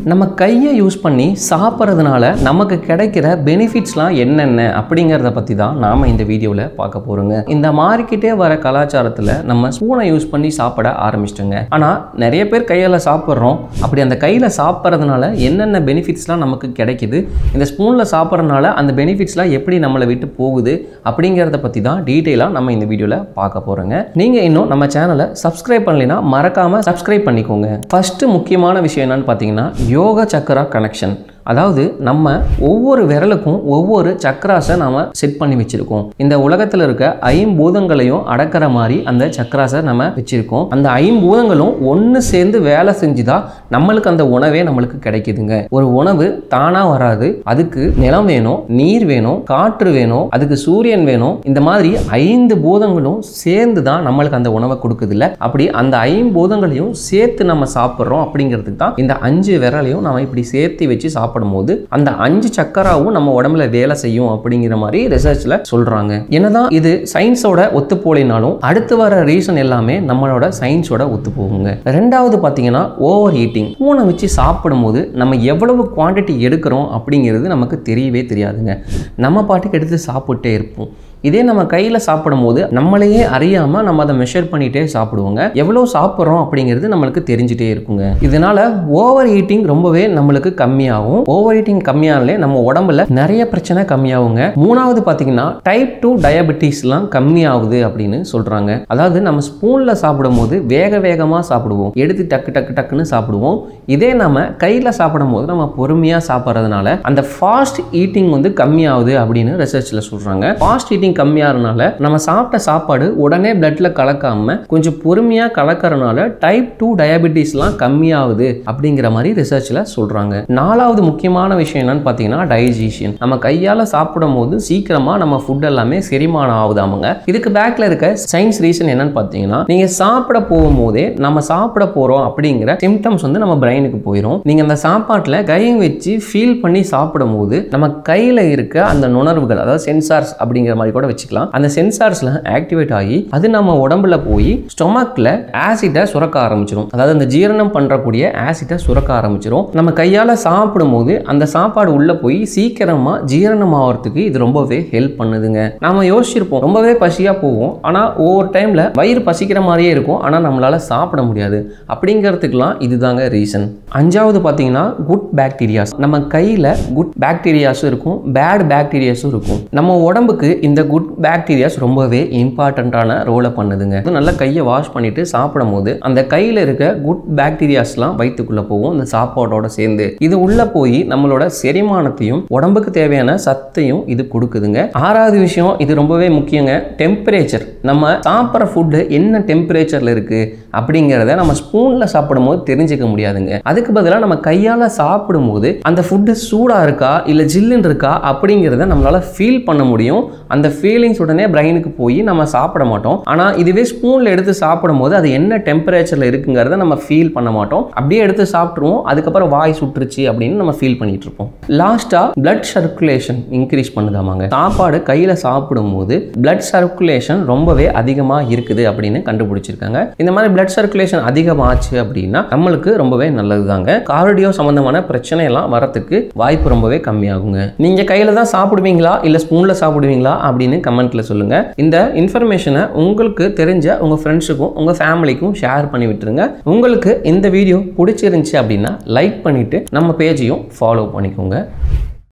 நம்ம கையை யூஸ் பண்ணி சாப்பிட்றதுனால நமக்கு கிடைக்கிற பெனிஃபிட்ஸ்லாம் என்னென்ன அப்படிங்கிறத பற்றி தான் நாம் இந்த வீடியோவில் பார்க்க போகிறோங்க இந்த மாறிக்கிட்டே வர கலாச்சாரத்தில் நம்ம ஸ்பூனை யூஸ் பண்ணி சாப்பிட ஆரம்பிச்சிட்டோங்க ஆனால் நிறைய பேர் கையால் சாப்பிட்றோம் அப்படி அந்த கையில் சாப்பிட்றதுனால என்னென்ன பெனிஃபிட்ஸ்லாம் நமக்கு கிடைக்குது இந்த ஸ்பூனில் சாப்பிட்றதுனால அந்த பெனிஃபிட்ஸ்லாம் எப்படி நம்மளை விட்டு போகுது அப்படிங்கிறத பற்றி தான் டீட்டெயிலாக நம்ம இந்த வீடியோவில் பார்க்க போகிறோங்க நீங்கள் இன்னும் நம்ம சேனலை சப்ஸ்கிரைப் பண்ணலைன்னா மறக்காமல் சப்ஸ்கிரைப் பண்ணிக்கோங்க ஃபஸ்ட்டு முக்கியமான விஷயம் என்னன்னு பார்த்தீங்கன்னா யோக சக்கரா கனெக்ஷன் அதாவது நம்ம ஒவ்வொரு விரலுக்கும் ஒவ்வொரு சக்கராஸை நாம செட் பண்ணி வச்சிருக்கோம் இந்த உலகத்தில் இருக்க ஐம்பூதங்களையும் அடக்கிற மாதிரி அந்த சக்கராஸை நம்ம வச்சிருக்கோம் அந்த ஐம்பூதங்களும் ஒன்று சேர்ந்து வேலை செஞ்சுதான் நம்மளுக்கு அந்த உணவே நம்மளுக்கு கிடைக்குதுங்க ஒரு உணவு தானா வராது அதுக்கு நிலம் வேணும் நீர் வேணும் காற்று வேணும் அதுக்கு சூரியன் வேணும் இந்த மாதிரி ஐந்து பூதங்களும் சேர்ந்து தான் நம்மளுக்கு அந்த உணவை கொடுக்குது இல்ல அப்படி அந்த ஐம்பூதங்களையும் சேர்த்து நம்ம சாப்பிட்றோம் அப்படிங்கிறதுக்கு தான் இந்த அஞ்சு விரலையும் நம்ம இப்படி சேர்த்து வச்சு சாப்பிடும்போது அந்த அஞ்சு சக்கராவும் நம்ம உடம்புல வேலை செய்யும் அப்படிங்கிற மாதிரி ரிசர்ச்ல சொல்றாங்க என்னதான் இது சயின்ஸோட ஒத்து போலினாலும் அடுத்து வர ரீசன் எல்லாமே நம்மளோட சயின்ஸோட ஒத்து போகுங்க ரெண்டாவது பார்த்தீங்கன்னா ஓவர் ஈட்டிங் பூனை வச்சு சாப்பிடும்போது நம்ம எவ்வளவு குவாண்டிட்டி எடுக்கிறோம் அப்படிங்கிறது நமக்கு தெரியவே தெரியாதுங்க நம்ம பாட்டுக்கு எடுத்து சாப்பிட்டே இருப்போம் இதே நம்ம கையில் சாப்பிடும் போது நம்மளையே அறியாமல் நம்ம அதை மெஷர் பண்ணிகிட்டே சாப்பிடுவோங்க எவ்வளோ சாப்பிட்றோம் அப்படிங்கிறது நம்மளுக்கு தெரிஞ்சுட்டே இருக்குங்க இதனால ஓவர் ஈட்டிங் ரொம்பவே நம்மளுக்கு கம்மியாகும் ஓவர் ஈட்டிங் கம்மியானாலே நம்ம உடம்புல நிறைய பிரச்சனை கம்மியாகுங்க மூணாவது பார்த்தீங்கன்னா டைப் டூ டயபெட்டிஸ்லாம் கம்மியாகுது அப்படின்னு சொல்கிறாங்க அதாவது நம்ம ஸ்பூனில் சாப்பிடும் போது வேக வேகமாக சாப்பிடுவோம் எடுத்து டக்கு டக்கு டக்குன்னு சாப்பிடுவோம் இதே நம்ம கையில் சாப்பிடும் போது நம்ம பொறுமையாக சாப்பிட்றதுனால அந்த ஃபாஸ்ட் ஈட்டிங் வந்து கம்மியாகுது அப்படின்னு ரிசர்ச்சில் சொல்கிறாங்க ஃபாஸ்ட் ஈட்டிங் கம்மியாகிறதுனால நம்ம சாப்பிட்ட சாப்பாடு உடனே பிளட்ல கலக்காம கொஞ்சம் பொறுமையாக கலக்கறனால டைப் டூ டயபெட்டிஸ்லாம் கம்மியாகுது அப்படிங்கிற மாதிரி ரிசர்ச்சில் சொல்கிறாங்க நாலாவது முக்கியமான விஷயம் என்னன்னு பார்த்தீங்கன்னா டைஜஷன் நம்ம கையால் சாப்பிடும் போது சீக்கிரமாக நம்ம ஃபுட் எல்லாமே செரிமானம் ஆகுதாமுங்க இதுக்கு பேக்கில் இருக்க சயின்ஸ் ரீசன் என்னன்னு பார்த்தீங்கன்னா நீங்கள் சாப்பிட போகும்போதே நம்ம சாப்பிட போகிறோம் அப்படிங்கிற சிம்டம்ஸ் வந்து நம்ம பிரெயினுக்கு போயிடும் நீங்கள் அந்த சாப்பாட்டில் கையை வச்சு ஃபீல் பண்ணி சாப்பிடும் போது நம்ம கையில் இருக்க அந்த நுணர்வுகள் அதாவது சென்சார்ஸ் அப்படிங்கிற மாதிரி கூட வச்சுக்கலாம் அந்த சென்சார்ஸ்ல ஆக்டிவேட் ஆகி அது நம்ம உடம்புல போய் ஸ்டொமக்ல ஆசிட்டை சுரக்க ஆரம்பிச்சிடும் அதாவது அந்த ஜீரணம் பண்றக்கூடிய ஆசிட்டை சுரக்க ஆரம்பிச்சிடும் நம்ம கையால் சாப்பிடும்போது அந்த சாப்பாடு உள்ள போய் சீக்கிரமா ஜீரணம் ஆகிறதுக்கு இது ரொம்பவே ஹெல்ப் பண்ணுதுங்க நாம யோசிச்சிருப்போம் ரொம்பவே பசியா போவோம் ஆனா ஒவ்வொரு டைம்ல வயிறு பசிக்கிற மாதிரியே இருக்கும் ஆனா நம்மளால சாப்பிட முடியாது அப்படிங்கிறதுக்கெல்லாம் இதுதாங்க ரீசன் அஞ்சாவது பார்த்தீங்கன்னா குட் பாக்டீரியாஸ் நம்ம கையில் குட் பாக்டீரியாஸும் இருக்கும் பேட் பாக்டீரியாஸும் இருக்கும் நம்ம உடம்புக்கு இந்த குட் பாக்டீரியாஸ் ரொம்பவே இம்பார்ட்டண்ட்டான ரோலை பண்ணுதுங்க அது நல்லா கையை வாஷ் பண்ணிட்டு சாப்பிடும் போது அந்த கையில் இருக்க குட் பாக்டீரியாஸ்லாம் வயிற்றுக்குள்ளே போகும் அந்த சாப்பாடோட சேர்ந்து இது உள்ளே போய் நம்மளோட செரிமானத்தையும் உடம்புக்கு தேவையான சத்தையும் இது கொடுக்குதுங்க ஆறாவது விஷயம் இது ரொம்பவே முக்கியங்க டெம்பரேச்சர் நம்ம சாப்பிட்ற ஃபுட்டு என்ன டெம்பரேச்சரில் இருக்குது அப்படிங்கிறத நம்ம ஸ்பூனில் சாப்பிடும்போது தெரிஞ்சுக்க முடியாதுங்க அதுக்கு பதிலாக நம்ம கையால் சாப்பிடும்போது அந்த ஃபுட்டு சூடாக இருக்கா இல்லை ஜில்லுன்னு இருக்கா அப்படிங்கிறத நம்மளால் ஃபீல் பண்ண முடியும் அந்த ஃபீலிங்ஸ் உடனே பிரெயினுக்கு போய் நம்ம சாப்பிட மாட்டோம் ஆனால் இதுவே ஸ்பூனில் எடுத்து சாப்பிடும்போது அது என்ன டெம்பரேச்சரில் இருக்குங்கிறத நம்ம ஃபீல் பண்ண மாட்டோம் அப்படியே எடுத்து சாப்பிட்ருவோம் அதுக்கப்புறம் வாய் சுட்டுருச்சு அப்படின்னு நம்ம ஃபீல் பண்ணிட்டு இருப்போம் லாஸ்ட்டாக பிளட் சர்க்குலேஷன் இன்க்ரீஸ் பண்ணுதாமாங்க சாப்பாடு கையில் சாப்பிடும்போது பிளட் சர்க்குலேஷன் ரொம்பவே அதிகமாக இருக்குது அப்படின்னு கண்டுபிடிச்சிருக்காங்க இந்த மாதிரி பிளட் சர்க்குலேஷன் அதிகமாச்சு அப்படின்னா நம்மளுக்கு ரொம்பவே நல்லது தாங்க கார்டியோ சம்பந்தமான பிரச்சனை எல்லாம் வரத்துக்கு வாய்ப்பு ரொம்பவே கம்மியாகுங்க நீங்க கையில தான் சாப்பிடுவீங்களா இல்ல ஸ்பூன்ல சாப்பிடுவீங்களா அப்படின்னு கமெண்ட்ல சொல்லுங்க இந்த இன்ஃபர்மேஷனை உங்களுக்கு தெரிஞ்ச உங்க ஃப்ரெண்ட்ஸுக்கும் உங்க ஃபேமிலிக்கும் ஷேர் பண்ணி விட்டுருங்க உங்களுக்கு இந்த வீடியோ பிடிச்சிருந்துச்சு அப்படின்னா லைக் பண்ணிட்டு நம்ம பேஜையும் ஃபாலோ பண்ணிக்கோங்க